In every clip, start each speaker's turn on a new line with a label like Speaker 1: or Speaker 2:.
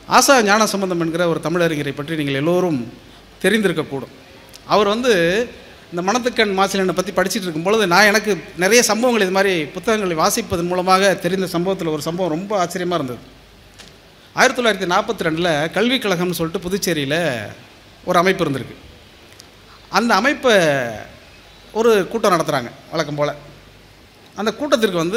Speaker 1: ஆசா ஞான சம்பந்தம் என்கிற ஒரு தமிழறிஞரை பற்றி நீங்கள் எல்லோரும் தெரிந்திருக்கக்கூடும் அவர் வந்து இந்த மணத்துக்கண் மாசிலனை பற்றி படிச்சுட்டு இருக்கும் பொழுது நான் எனக்கு நிறைய சம்பவங்கள் இது மாதிரி புத்தகங்களை வாசிப்பதன் மூலமாக தெரிந்த சம்பவத்தில் ஒரு சம்பவம் ரொம்ப ஆச்சரியமாக இருந்தது ஆயிரத்தி தொள்ளாயிரத்தி நாற்பத்தி ரெண்டில் கல்விக் கழகம்னு சொல்லிட்டு புதுச்சேரியில் ஒரு அமைப்பு இருந்திருக்கு அந்த அமைப்பை ஒரு கூட்டம் நடத்துகிறாங்க வழக்கம் போல் அந்த கூட்டத்திற்கு வந்து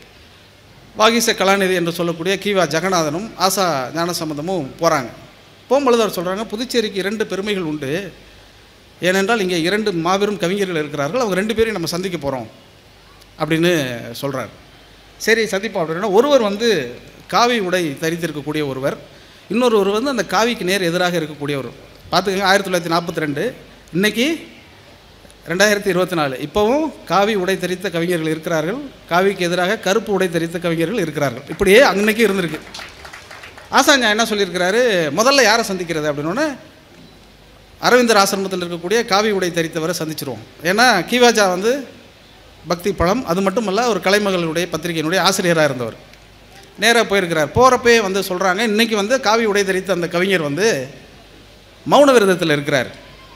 Speaker 1: வாகிச கலாநிதி என்று சொல்லக்கூடிய கீவா ஜெகநாதனும் ஆசா ஞானசம்பந்தமும் போகிறாங்க போகும்பொழுது அவர் சொல்கிறாங்க புதுச்சேரிக்கு இரண்டு பெருமைகள் உண்டு ஏனென்றால் இங்கே இரண்டு மாபெரும் கவிஞர்கள் இருக்கிறார்கள் அவங்க ரெண்டு பேரையும் நம்ம சந்திக்க போகிறோம் அப்படின்னு சொல்கிறார் சரி சந்திப்போம் அப்படின்னா ஒருவர் வந்து காவி உடை தரித்திருக்கக்கூடிய ஒருவர் இன்னொருவர் வந்து அந்த காவிக்கு நேர் எதிராக இருக்கக்கூடியவர் பார்த்துக்கங்க ஆயிரத்தி தொள்ளாயிரத்தி நாற்பத்தி ரெண்டு இன்றைக்கி ரெண்டாயிரத்தி இருபத்தி நாலு இப்போவும் காவி உடை தரித்த கவிஞர்கள் இருக்கிறார்கள் காவிக்கு எதிராக கருப்பு உடை தரித்த கவிஞர்கள் இருக்கிறார்கள் இப்படியே அன்னைக்கு இருந்திருக்கு ஆசாஞ்சா என்ன சொல்லியிருக்கிறாரு முதல்ல யாரை சந்திக்கிறது அப்படின்னோடனே அரவிந்தர் ஆசிரமத்தில் இருக்கக்கூடிய காவி உடை தரித்தவரை சந்திச்சிருவோம் ஏன்னா கீவாஜா வந்து பக்தி பழம் அது மட்டுமல்ல ஒரு கலைமகளுடைய பத்திரிகையினுடைய ஆசிரியராக இருந்தவர் நேராக போயிருக்கிறார் போகிறப்பே வந்து சொல்கிறாங்க இன்றைக்கி வந்து காவி உடை தரித்த அந்த கவிஞர் வந்து மௌன விரதத்தில் இருக்கிறார்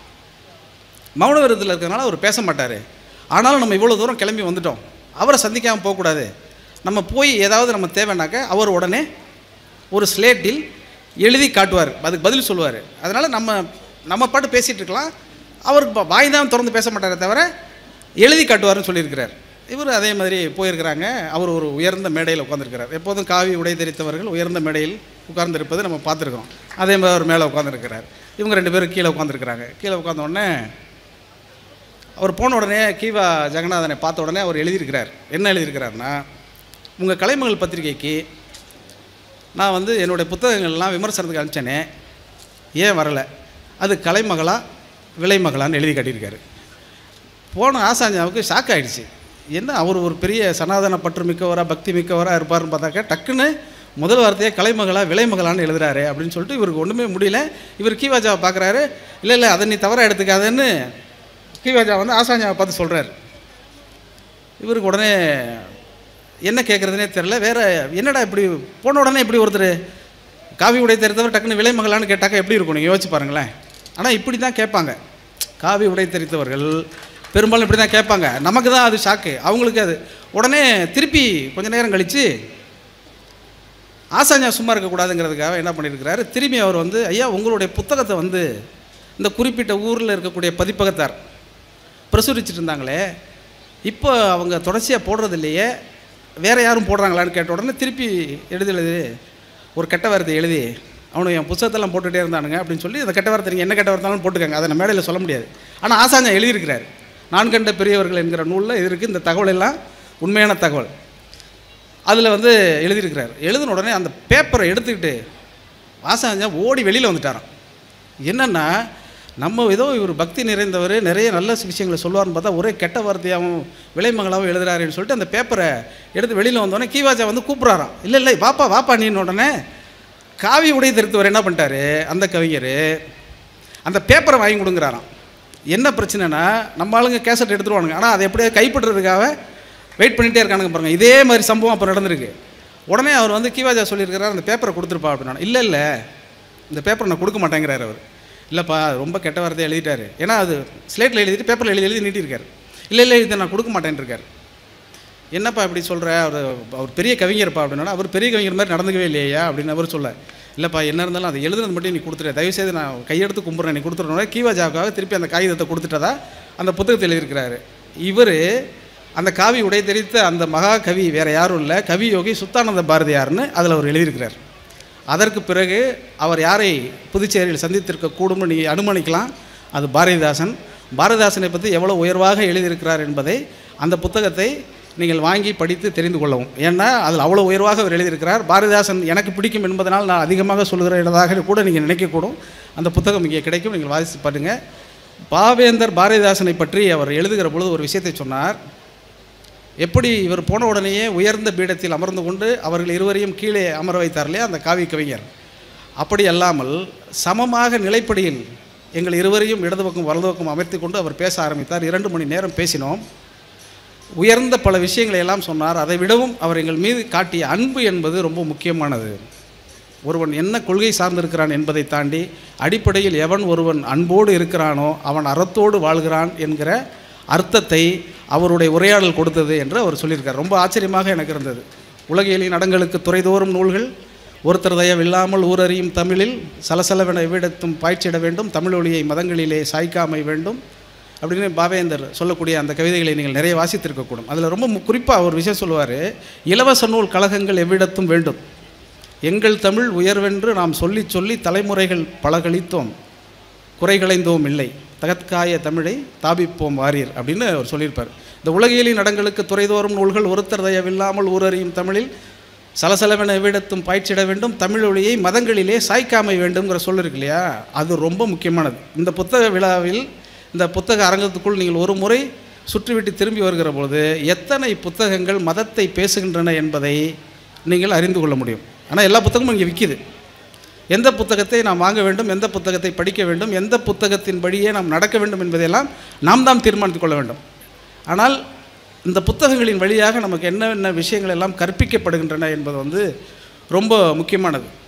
Speaker 1: மௌன விரதத்தில் இருக்கிறனால அவர் பேச மாட்டார் ஆனாலும் நம்ம இவ்வளோ தூரம் கிளம்பி வந்துட்டோம் அவரை சந்திக்காமல் போகக்கூடாது நம்ம போய் ஏதாவது நம்ம தேவைன்னாக்க அவர் உடனே ஒரு ஸ்லேட்டில் எழுதி காட்டுவார் அதுக்கு பதில் சொல்லுவார் அதனால் நம்ம நம்ம பாட்டு பேசிகிட்டு இருக்கலாம் அவருக்கு ப- வாய் தான் திறந்து பேச மாட்டாரே தவிர எழுதி காட்டுவார்னு சொல்லியிருக்கிறார் இவர் அதே மாதிரி போயிருக்கிறாங்க அவர் ஒரு உயர்ந்த மேடையில் உட்காந்துருக்கிறார் எப்போதும் காவி உடை தரித்தவர்கள் உயர்ந்த மேடையில் உட்கார்ந்திருப்பதை நம்ம பார்த்துருக்கோம் அதே மாதிரி அவர் மேலே உட்காந்துருக்கிறார் இவங்க ரெண்டு பேரும் கீழே உட்காந்துருக்கிறாங்க கீழே உட்கார்ந்த உடனே அவர் போன உடனே கீவா ஜெகநாதனை பார்த்த உடனே அவர் எழுதியிருக்கிறார் என்ன எழுதியிருக்கிறாருன்னா உங்கள் கலைமகள் பத்திரிகைக்கு நான் வந்து என்னுடைய புத்தகங்கள்லாம் விமர்சனத்துக்கு அனுப்பிச்சேனே ஏன் வரலை அது கலைமகளா விலைமகளான்னு எழுதி காட்டியிருக்காரு போன ஆசாஞ்சாவுக்கு ஷாக் ஆயிடுச்சு என்ன அவர் ஒரு பெரிய சனாதன பற்று மிக்கவராக பக்தி மிக்கவராக இருப்பார்னு பார்த்தாக்க டக்குன்னு முதல் வார்த்தையே கலைமகளா விலைமகளான்னு எழுதுறாரு அப்படின்னு சொல்லிட்டு இவருக்கு ஒன்றுமே முடியல இவர் கீவாஜாவை பார்க்குறாரு இல்லை இல்லை அதை நீ தவறாக எடுத்துக்காதன்னு கீவாஜா வந்து ஆசாஞ்சாவை பார்த்து சொல்கிறார் இவருக்கு உடனே என்ன கேட்குறதுனே தெரில வேற என்னடா இப்படி போன உடனே இப்படி ஒருத்தர் காவி உடை தெரித்தவர் டக்குன்னு விலைமகளான்னு கேட்டாக்க எப்படி இருக்கும் நீங்கள் யோசிச்சு பாருங்களேன் ஆனால் இப்படி தான் கேட்பாங்க காவி உடை தெரித்தவர்கள் பெரும்பாலும் இப்படி தான் கேட்பாங்க நமக்கு தான் அது ஷாக்கு அவங்களுக்கு அது உடனே திருப்பி கொஞ்ச நேரம் கழித்து ஆசாஞ்சா சும்மா இருக்கக்கூடாதுங்கிறதுக்காக என்ன பண்ணியிருக்கிறாரு திரும்பி அவர் வந்து ஐயா உங்களுடைய புத்தகத்தை வந்து இந்த குறிப்பிட்ட ஊரில் இருக்கக்கூடிய பதிப்பகத்தார் பிரசுரிச்சிட்டு இருந்தாங்களே இப்போ அவங்க தொடர்ச்சியாக போடுறது இல்லையே வேறு யாரும் போடுறாங்களான்னு கேட்ட உடனே திருப்பி எழுதி எழுதி ஒரு கெட்ட வார்த்தை எழுதி அவனு என் புத்தகத்தெல்லாம் போட்டுகிட்டே இருந்தானுங்க அப்படின்னு சொல்லி அந்த கெட்ட வார்த்தை நீங்கள் என்ன கெட்ட வார்த்தைனாலும் போட்டுக்கங்க அதை நான் மேடையில் சொல்ல முடியாது ஆனால் ஆசாஞ்சா எழுதியிருக்கிறார் நான் கண்ட பெரியவர்கள் என்கிற நூலில் இது இருக்குது இந்த தகவல் எல்லாம் உண்மையான தகவல் அதில் வந்து எழுதியிருக்கிறார் எழுதின உடனே அந்த பேப்பரை எடுத்துக்கிட்டு ஆசாஞ்சா ஓடி வெளியில் வந்துட்டாராம் என்னென்னா நம்ம ஏதோ இவர் பக்தி நிறைந்தவர் நிறைய நல்ல விஷயங்களை சொல்லுவார்னு பார்த்தா ஒரே கெட்ட வார்த்தையாகவும் விலைமங்களாகவும் எழுதுறாருன்னு சொல்லிட்டு அந்த பேப்பரை எடுத்து வெளியில் வந்தோடனே கீவாஜா வந்து கூப்பிட்றாராம் இல்லை இல்லை வாப்பா வாப்பா நீன்னு உடனே காவி உடை திருத்தவர் என்ன பண்ணிட்டாரு அந்த கவிஞர் அந்த பேப்பரை வாங்கி கொடுங்குறாராம் என்ன பிரச்சனைனா நம்ம ஆளுங்க கேசட் எடுத்துருவானுங்க ஆனால் அதை எப்படியா கைப்பற்றுறதுக்காக வெயிட் பண்ணிகிட்டே இருக்கானுங்க பாருங்க இதே மாதிரி சம்பவம் அப்போ நடந்திருக்கு உடனே அவர் வந்து கீவாஜா சொல்லியிருக்கிறார் அந்த பேப்பரை கொடுத்துருப்பா அப்படின்னா இல்லை இல்லை இந்த பேப்பரை நான் கொடுக்க மாட்டேங்கிறார் அவர் இல்லைப்பா ரொம்ப கெட்ட வார்த்தை எழுதிட்டாரு ஏன்னா அது ஸ்லேட்டில் எழுதிட்டு பேப்பரில் எழுதி எழுதி நீட்டியிருக்காரு இல்லை இல்லை இதை நான் கொடுக்க மாட்டேன்னு இருக்கார் என்னப்பா இப்படி சொல்கிற அவர் அவர் பெரிய கவிஞர்ப்பா அப்படின்னா அவர் பெரிய கவிஞர் மாதிரி நடந்துக்கவே இல்லையா அப்படின்னு அவர் சொல்ல இல்லைப்பா என்ன இருந்தாலும் அதை எழுதுனது மட்டும் நீ கொடுத்துரு தயவுசெய்து நான் கையெடுத்து கும்பிட்றேன் நீ கொடுத்துருனோட கீவாஜாவுக்காக திருப்பி அந்த காகிதத்தை கொடுத்துட்டதா அந்த புத்தகத்தில் எழுதியிருக்கிறாரு இவர் அந்த காவி உடை தெரித்த அந்த மகா கவி வேறு யாரும் இல்லை கவி யோகி சுத்தானந்த பாரதியார்னு அதில் அவர் எழுதியிருக்கிறார் அதற்கு பிறகு அவர் யாரை புதுச்சேரியில் சந்தித்திருக்க கூடும்னு நீங்கள் அனுமானிக்கலாம் அது பாரதிதாசன் பாரதிதாசனை பற்றி எவ்வளோ உயர்வாக எழுதியிருக்கிறார் என்பதை அந்த புத்தகத்தை நீங்கள் வாங்கி படித்து தெரிந்து கொள்ளவும் ஏன்னா அதில் அவ்வளோ உயர்வாக அவர் எழுதியிருக்கிறார் பாரதிதாசன் எனக்கு பிடிக்கும் என்பதனால் நான் அதிகமாக சொல்கிறதாக கூட நீங்கள் நினைக்கக்கூடும் அந்த புத்தகம் இங்கே கிடைக்கும் நீங்கள் வாசித்து பாருங்க பாவேந்தர் பாரதிதாசனை பற்றி அவர் எழுதுகிற பொழுது ஒரு விஷயத்தை சொன்னார் எப்படி இவர் போன உடனேயே உயர்ந்த பீடத்தில் அமர்ந்து கொண்டு அவர்கள் இருவரையும் கீழே அமர வைத்தார் இல்லையா அந்த காவி கவிஞர் அப்படி அல்லாமல் சமமாக நிலைப்படியில் எங்கள் இருவரையும் இடது பக்கம் வலது பக்கம் அமர்த்தி கொண்டு அவர் பேச ஆரம்பித்தார் இரண்டு மணி நேரம் பேசினோம் உயர்ந்த பல விஷயங்களை எல்லாம் சொன்னார் அதை விடவும் அவர் எங்கள் மீது காட்டிய அன்பு என்பது ரொம்ப முக்கியமானது ஒருவன் என்ன கொள்கை சார்ந்திருக்கிறான் என்பதை தாண்டி அடிப்படையில் எவன் ஒருவன் அன்போடு இருக்கிறானோ அவன் அறத்தோடு வாழ்கிறான் என்கிற அர்த்தத்தை அவருடைய உரையாடல் கொடுத்தது என்று அவர் சொல்லியிருக்கார் ரொம்ப ஆச்சரியமாக எனக்கு இருந்தது உலகியலின் அடங்களுக்கு துறைதோறும் நூல்கள் ஒருத்தர் தயவில்லாமல் ஊரறியும் தமிழில் சலசலவென எவ்விடத்தும் பாய்ச்சிட வேண்டும் தமிழ் ஒளியை மதங்களிலே சாய்க்காமை வேண்டும் அப்படின்னு பாவேந்தர் சொல்லக்கூடிய அந்த கவிதைகளை நீங்கள் நிறைய வாசித்திருக்கக்கூடும் அதில் ரொம்ப குறிப்பாக ஒரு விஷயம் சொல்லுவார் இலவச நூல் கழகங்கள் எவ்விடத்தும் வேண்டும் எங்கள் தமிழ் உயர்வென்று நாம் சொல்லி சொல்லி தலைமுறைகள் பல கழித்தோம் குறைகளைந்தோம் இல்லை தகத்காய தமிழை தாபிப்போம் வாரீர் அப்படின்னு அவர் சொல்லியிருப்பார் இந்த உலகியலின் நடங்களுக்கு துறைதோறும் நூல்கள் ஒருத்தர் தயவில்லாமல் ஊரறியும் தமிழில் சலசலவென எவ்விடத்தும் பாய்ச்சிட வேண்டும் தமிழ் ஒளியை மதங்களிலே சாய்க்காமை வேண்டும்ங்கிற சொல் இருக்கு இல்லையா அது ரொம்ப முக்கியமானது இந்த புத்தக விழாவில் இந்த புத்தக அரங்கத்துக்குள் நீங்கள் ஒரு முறை சுற்றிவிட்டு திரும்பி வருகிற பொழுது எத்தனை புத்தகங்கள் மதத்தை பேசுகின்றன என்பதை நீங்கள் அறிந்து கொள்ள முடியும் ஆனால் எல்லா புத்தகமும் இங்கே விற்கிது எந்த புத்தகத்தை நாம் வாங்க வேண்டும் எந்த புத்தகத்தை படிக்க வேண்டும் எந்த புத்தகத்தின் படியே நாம் நடக்க வேண்டும் என்பதையெல்லாம் நாம் தான் தீர்மானித்துக் கொள்ள வேண்டும் ஆனால் இந்த புத்தகங்களின் வழியாக நமக்கு என்னென்ன விஷயங்கள் எல்லாம் கற்பிக்கப்படுகின்றன என்பது வந்து ரொம்ப முக்கியமானது